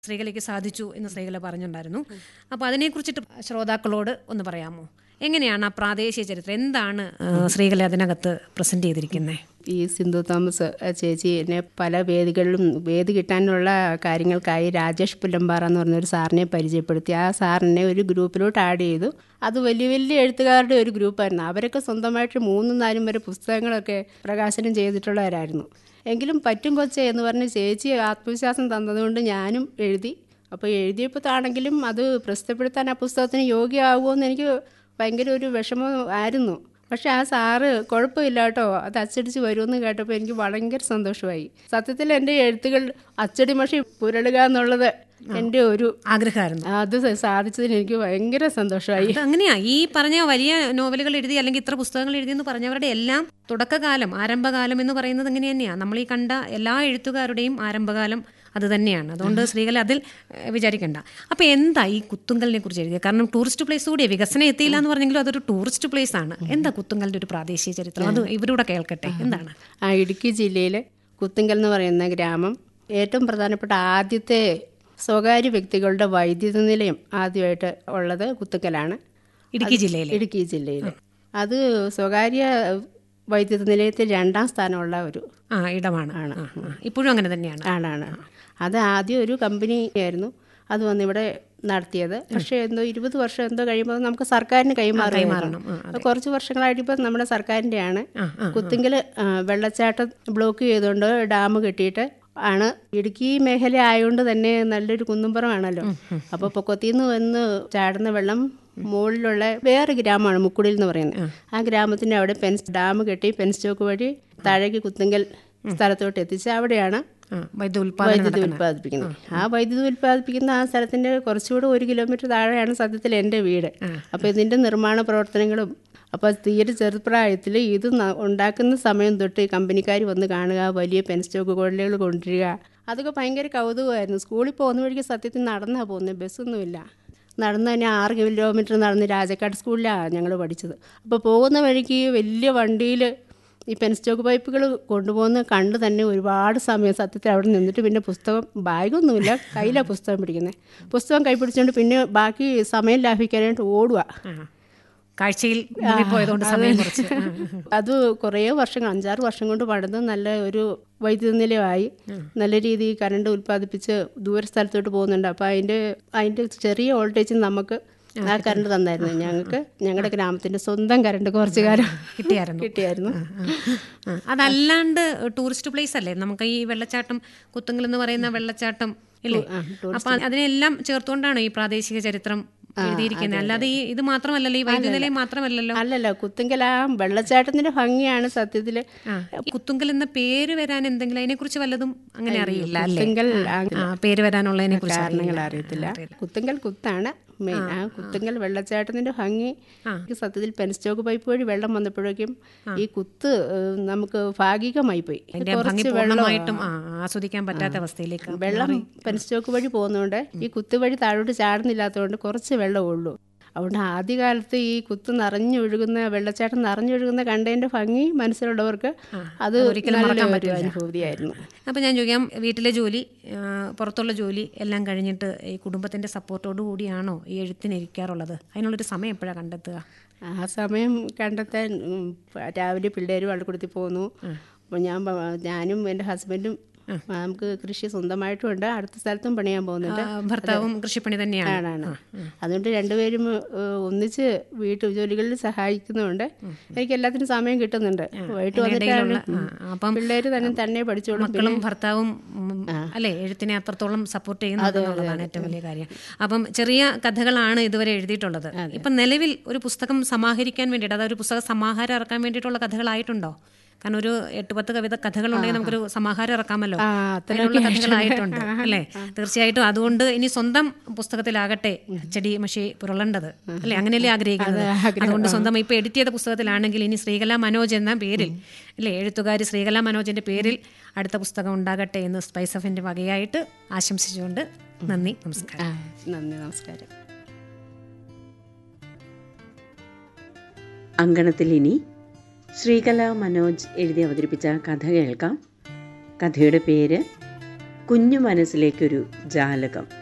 ശ്രീകലയ്ക്ക് സാധിച്ചു എന്ന് ശ്രീകല പറഞ്ഞിട്ടുണ്ടായിരുന്നു അപ്പോൾ അതിനെക്കുറിച്ചിട്ട് ശ്രോതാക്കളോട് ഒന്ന് പറയാമോ എങ്ങനെയാണ് ആ പ്രാദേശിക ചരിത്രം എന്താണ് ആ, ശ്രീകല അതിനകത്ത് പ്രസന്റ് ചെയ്തിരിക്കുന്നത് ഈ സിന്ധു തോമസ് ചേച്ചി എന്നെ പല വേദികളിലും വേദി കിട്ടാനുള്ള കാര്യങ്ങൾക്കായി രാജേഷ് പുല്ലമ്പാറ എന്ന് പറഞ്ഞൊരു സാറിനെ പരിചയപ്പെടുത്തി ആ സാറിനെ ഒരു ഗ്രൂപ്പിലോട്ട് ആഡ് ചെയ്തു അത് വലിയ വലിയ എഴുത്തുകാരുടെ ഒരു ഗ്രൂപ്പായിരുന്നു അവരൊക്കെ സ്വന്തമായിട്ട് മൂന്നും നാലും വരെ പുസ്തകങ്ങളൊക്കെ പ്രകാശനം ചെയ്തിട്ടുള്ളവരായിരുന്നു എങ്കിലും പറ്റും കൊച്ചേ എന്ന് പറഞ്ഞ് ചേച്ചി ആത്മവിശ്വാസം തന്നതുകൊണ്ട് ഞാനും എഴുതി അപ്പോൾ എഴുതിയപ്പോഴാണെങ്കിലും അത് പ്രസിദ്ധപ്പെടുത്താൻ ആ പുസ്തകത്തിന് യോഗ്യമാകുമോ എന്ന് എനിക്ക് ഭയങ്കര ഒരു വിഷമം ആയിരുന്നു പക്ഷെ ആ സാറ് കുഴപ്പമില്ല കേട്ടോ അത് അച്ചടിച്ച് വരുമെന്ന് കേട്ടപ്പോൾ എനിക്ക് ഭയങ്കര സന്തോഷമായി സത്യത്തിൽ എൻ്റെ എഴുത്തുകൾ അച്ചടി മഷി പുരളുക എന്നുള്ളത് എൻ്റെ ഒരു ആഗ്രഹമായിരുന്നു അത് സാധിച്ചതിന് എനിക്ക് ഭയങ്കര സന്തോഷമായി അത് അങ്ങനെയാ ഈ പറഞ്ഞ വലിയ നോവലുകൾ എഴുതി അല്ലെങ്കിൽ ഇത്ര പുസ്തകങ്ങൾ എഴുതി എന്ന് പറഞ്ഞവരുടെ എല്ലാം തുടക്കകാലം ആരംഭകാലം എന്ന് പറയുന്നത് ഇങ്ങനെ തന്നെയാണ് നമ്മൾ ഈ കണ്ട എല്ലാ എഴുത്തുകാരുടെയും ആരംഭകാലം അത് തന്നെയാണ് അതുകൊണ്ട് സ്ത്രീകളെ അതിൽ ഏഹ്, വിചാരിക്കണ്ട അപ്പോൾ എന്താ ഈ കുത്തുങ്കലിനെ കുറിച്ച് എഴുതിയത് കാരണം ടൂറിസ്റ്റ് പ്ലേസ് കൂടിയേ വികസനം എത്തിയില്ല എന്ന് പറഞ്ഞെങ്കിലും അതൊരു ടൂറിസ്റ്റ് പ്ലേസ് ആണ് എന്താ കുത്തുങ്കലിന്റെ ഒരു പ്രാദേശിക ചരിത്രം അത് ഇവരൂടെ കേൾക്കട്ടെ എന്താണ് ആ ഇടുക്കി ജില്ലയിലെ കുത്തുങ്കൽ എന്ന് പറയുന്ന ഗ്രാമം ഏറ്റവും പ്രധാനപ്പെട്ട ആദ്യത്തെ സ്വകാര്യ വ്യക്തികളുടെ വൈദ്യുത നിലയം ആദ്യമായിട്ട് ഉള്ളത് കുത്തുങ്കലാണ് ഇടുക്കി ജില്ലയിൽ ഇടുക്കി ജില്ലയിൽ അത് സ്വകാര്യ വൈദ്യുത നിലയത്തിൽ രണ്ടാം സ്ഥാനമുള്ള ഒരു ആ ഇടമാണ് ആ, ആ. ഇപ്പോഴും അങ്ങനെ തന്നെയാണ് ആണാണ് അത് ആദ്യം ഒരു കമ്പനി ആയിരുന്നു അത് വന്ന് ഇവിടെ നടത്തിയത് പക്ഷേ എന്തോ ഇരുപത് വർഷം എന്തോ കഴിയുമ്പോൾ നമുക്ക് സർക്കാരിന് കൈമാറണം കുറച്ച് വർഷങ്ങളായിട്ട് ഇപ്പോൾ നമ്മുടെ സർക്കാരിൻ്റെയാണ് കുത്തിങ്കൽ വെള്ളച്ചാട്ടം ബ്ലോക്ക് ചെയ്തുകൊണ്ട് ഡാം കെട്ടിയിട്ട് ആണ് ഇടുക്കി മേഖല ആയതുകൊണ്ട് തന്നെ നല്ലൊരു കുന്നുംപുറമാണല്ലോ അപ്പോൾ പൊക്കത്തിന്ന് വന്ന് ചാടുന്ന വെള്ളം മുകളിലുള്ള വേറെ ഗ്രാമമാണ് മുക്കുടിൽ എന്ന് പറയുന്നത് ആ ഗ്രാമത്തിൻ്റെ അവിടെ പെൻസ് ഡാം കെട്ടി പെൻസ് ചോക്ക് വഴി താഴേക്ക് കുത്തുങ്കൽ സ്ഥലത്തോട്ട് എത്തിച്ച് അവിടെയാണ് ആ, വൈദ്യുത ഉൽപ്പാദനം വൈദ്യുതി ഉൽപ്പാദിപ്പിക്കുന്നത് ആ വൈദ്യുതി ഉൽപ്പാദിപ്പിക്കുന്ന ആ സ്ഥലത്തിന്റെ കുറച്ചുകൂടെ ഒരു കിലോമീറ്റർ താഴെയാണ് സത്യത്തിൽ എൻ്റെ വീട് അപ്പോൾ ഇതിന്റെ നിർമ്മാണ പ്രവർത്തനങ്ങളും അപ്പോൾ തീരെ ചെറുപ്രായത്തിൽ ഇത് ന- ഉണ്ടാക്കുന്ന സമയം തൊട്ട് ഈ കമ്പനിക്കാർ വന്ന് കാണുക വലിയ പെൻ സ്റ്റോക്ക് കൊള്ളികൾ കൊണ്ടുവരിക അതൊക്കെ ഭയങ്കര കൗതുകമായിരുന്നു സ്കൂളിൽ പോകുന്ന വഴിക്ക് സത്യത്തിൽ നടന്നാണ് പോകുന്നത് ബസ്സൊന്നുമില്ല നടന്ന് തന്നെ ആറ് കിലോമീറ്റർ നടന്ന് രാജക്കാട് സ്കൂളിലാണ് ഞങ്ങൾ പഠിച്ചത് അപ്പോൾ പോകുന്ന വഴിക്ക് വലിയ വണ്ടിയിൽ ഈ പെൻ സ്റ്റോക്ക് പൈപ്പുകൾ കൊണ്ടുപോകുന്ന കണ്ട് തന്നെ ഒരുപാട് സമയം സത്യത്തിൽ അവിടെ നിന്നിട്ട് പിന്നെ പുസ്തകം ബാഗൊന്നുമില്ല കയ്യിലാണ് പുസ്തകം പിടിക്കുന്നത് പുസ്തകം കൈ പിടിച്ചുകൊണ്ട് പിന്നെ ബാക്കി സമയം ലാഭിക്കാനായിട്ട് ഓടുക ആ. കാഴ്ചയിൽ പോയതുകൊണ്ട് സമയം കുറച്ച് ആ, ആ. അത് കുറേ വർഷങ്ങൾ അഞ്ചാറ് വർഷം കൊണ്ട് പണിത് നല്ല ഒരു വൈദ്യുത നിലയമായി നല്ല രീതിയിൽ കറണ്ട് ഉൽപ്പാദിപ്പിച്ച് ദൂര സ്ഥലത്തോട്ട് പോകുന്നുണ്ട് അപ്പോൾ അതിൻ്റെ അതിൻ്റെ ചെറിയ വോൾട്ടേജിൽ നമുക്ക് ആ കറണ്ട് തന്നായിരുന്നു ഞങ്ങൾക്ക് ഞങ്ങളുടെ ഗ്രാമത്തിൻ്റെ സ്വന്തം കറണ്ട് കുറച്ച് കാലം കിട്ടിയായിരുന്നു കിട്ടിയായിരുന്നു ആ, അതല്ലാണ്ട് ടൂറിസ്റ്റ് പ്ലേസ് അല്ലേ നമുക്ക് ഈ വെള്ളച്ചാട്ടം കുത്തുങ്കൽ എന്ന് പറയുന്ന വെള്ളച്ചാട്ടം ഇല്ലേ അപ്പൊ അതിനെല്ലാം ചേർത്തുകൊണ്ടാണ് ഈ പ്രാദേശിക ചരിത്രം എഴുതിയിരിക്കുന്നത് അല്ലാതെ ഈ ഇത് മാത്രമല്ലല്ലോ ഈ വൈദ്യുതി നിലയം മാത്രമല്ലല്ലോ അല്ലല്ല കുത്തുങ്കൽ ആ വെള്ളച്ചാട്ടത്തിന്റെ ഭംഗിയാണ് സത്യത്തിൽ ആ, കുത്തുങ്കൽ എന്ന പേര് വരാൻ എന്തെങ്കിലും അതിനെ കുറിച്ച് വല്ലതും അങ്ങനെ അറിയില്ല അല്ലേ കുത്തുങ്കൽ ആ പേര് വരാനുള്ളതിനെ കുറിച്ച് കാരണങ്ങൾ അറിയത്തില്ല കുത്തുങ്കൽ കുത്താണ് മെയിൻ ആ കുത്തുങ്കൽ വെള്ളച്ചാട്ടത്തിന്റെ ഭംഗി ഈ സത്യത്തിൽ പെൻസ്റ്റോക്ക് പൈപ്പ് വഴി വെള്ളം വന്നപ്പോഴേക്കും ഈ കുത്ത് ഏഹ്, നമുക്ക് ഭാഗികമായി പോയി അതിന്റെ ഭംഗി പൂർണ്ണമായിട്ടും ആ, ആസ്വദിക്കാൻ പറ്റാത്ത അവസ്ഥയിലേക്ക് വെള്ളം പെൻസ്റ്റോക്ക് വഴി പോകുന്നതുകൊണ്ട് ഈ കുത്ത് വഴി താഴോട്ട് ചാടുന്നില്ലാത്തതുകൊണ്ട് കുറച്ച് വെള്ളം ഉള്ളൂ അതുകൊണ്ട് ആദ്യകാലത്ത് ഈ കുത്ത് നിറഞ്ഞൊഴുകുന്ന വെള്ളച്ചാട്ടം നിറഞ്ഞൊഴുകുന്ന കണ്ടതിന്റെ ഭംഗി മനസ്സിലുള്ളവർക്ക് അത് നല്ലൊരു അനുഭൂതിയായിരുന്നു അപ്പം ഞാൻ ചോദിക്കാം വീട്ടിലെ ജോലി ആ, പുറത്തുള്ള ജോലി എല്ലാം കഴിഞ്ഞിട്ട് ഈ കുടുംബത്തിന്റെ സപ്പോർട്ടോടു കൂടിയാണോ ഈ എഴുത്തിനിരിക്കാറുള്ളത് അതിനുള്ളൊരു സമയം എപ്പോഴാണ് കണ്ടെത്തുക ആ സമയം കണ്ടെത്താൻ ഉം, രാവിലെ പിള്ളേർ വള്ളിക്കുടത്തിൽ പോന്നു അപ്പോൾ ഞാൻ പ- ഞാനും എൻ്റെ ഹസ്ബൻഡും നമുക്ക് കൃഷി സ്വന്തമായിട്ടും ഉണ്ട് അടുത്ത സ്ഥലത്തും പണിയാൻ പോകുന്നുണ്ട് ആ, ഭർത്താവും കൃഷിപ്പണി തന്നെയാണ് ആണാണ് അതുകൊണ്ട് രണ്ടുപേരും ഏഹ്, ഒന്നിച്ച് വീട്ടു ജോലികളിൽ സഹായിക്കുന്നുണ്ട് എനിക്ക് എല്ലാത്തിനും സമയം കിട്ടുന്നുണ്ട് വൈകിട്ട് വന്നിട്ടാണ് അപ്പം പിള്ളേർ തന്നെ തന്നെ പഠിച്ചോളും മക്കളും ഭർത്താവും ഉം, അല്ലേ എഴുത്തിനെ അത്രത്തോളം സപ്പോർട്ട് ചെയ്യുന്നത് എന്നുള്ളതാണ് ഏറ്റവും വലിയ കാര്യം അപ്പം ചെറിയ കഥകളാണ് ഇതുവരെ എഴുതിയിട്ടുള്ളത് ഇപ്പം നിലവിൽ ഒരു പുസ്തകം സമാഹരിക്കാൻ വേണ്ടിയിട്ട് അതായത് ഒരു പുസ്തക സമാഹാരം ഇറക്കാൻ വേണ്ടിയിട്ടുള്ള കഥകളായിട്ടുണ്ടോ കാരണം ഒരു എട്ട് പത്ത് കവിത കഥകളുണ്ടെങ്കിൽ നമുക്കൊരു സമാഹാരം ഇറക്കാമല്ലോ ആ, അതിനുള്ള കഥകളായിട്ടുണ്ട് അല്ലേ തീർച്ചയായിട്ടും അതുകൊണ്ട് ഇനി സ്വന്തം പുസ്തകത്തിലാകട്ടെ അച്ചടി മഷി പുരളേണ്ടത് അല്ലേ അങ്ങനെയല്ലേ ആഗ്രഹിക്കുന്നത് അതുകൊണ്ട് സ്വന്തം ഇപ്പൊ എഡിറ്റ് ചെയ്ത പുസ്തകത്തിലാണെങ്കിൽ ഇനി ശ്രീകല മനോജ് എന്ന പേരിൽ അല്ലേ എഴുത്തുകാരി ശ്രീകല മനോജിന്റെ പേരിൽ അടുത്ത പുസ്തകം ഉണ്ടാകട്ടെ എന്ന് സ്പൈസ് ഓഫിന്റെ വകയായിട്ട് ആശംസിച്ചുകൊണ്ട് നന്ദി നമസ്കാരം ആ, നന്ദി നമസ്കാരം അങ്കണത്തിൽ ഇനി ശ്രീകല മനോജ് എഴുതി അവതരിപ്പിച്ച കഥ കേൾക്കാം കഥയുടെ പേര് കുഞ്ഞു മനസ്സിലേക്കൊരു ജാലകം